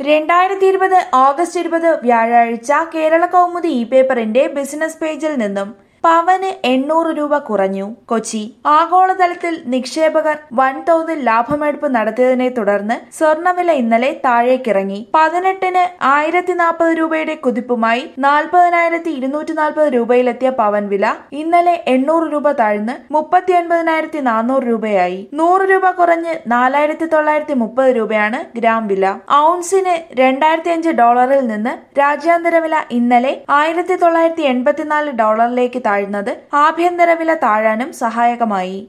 രണ്ടായിരത്തി ഇരുപത് ഓഗസ്റ്റ് ഇരുപത് വ്യാഴാഴ്ച കേരള കൗമുദി ഇ പേപ്പറിന്റെ ബിസിനസ് പേജിൽ നിന്നും പവന് എണ്ണൂറ് രൂപ കുറഞ്ഞു കൊച്ചി ആഗോളതലത്തിൽ നിക്ഷേപകർ വൻതോതിൽ ലാഭമെടുപ്പ് നടത്തിയതിനെ തുടർന്ന് സ്വർണ്ണവില ഇന്നലെ താഴേക്കിറങ്ങി പതിനെട്ടിന് ആയിരത്തി നാൽപ്പത് രൂപയുടെ കുതിപ്പുമായി നാൽപ്പതിനായിരത്തി ഇരുന്നൂറ്റി നാൽപ്പത് രൂപയിലെത്തിയ പവൻ വില ഇന്നലെ എണ്ണൂറ് രൂപ താഴ്ന്ന് മുപ്പത്തി ഒൻപതിനായിരത്തി നാനൂറ് രൂപയായി നൂറ് രൂപ കുറഞ്ഞ് നാലായിരത്തി തൊള്ളായിരത്തി മുപ്പത് രൂപയാണ് ഗ്രാം വില ഔൺസിന് രണ്ടായിരത്തി അഞ്ച് ഡോളറിൽ നിന്ന് രാജ്യാന്തര വില ഇന്നലെ ആയിരത്തി തൊള്ളായിരത്തി എൺപത്തിനാല് ഡോളറിലേക്ക് താഴ്ന്നത് ആഭ്യന്തര വില താഴാനും സഹായകമായി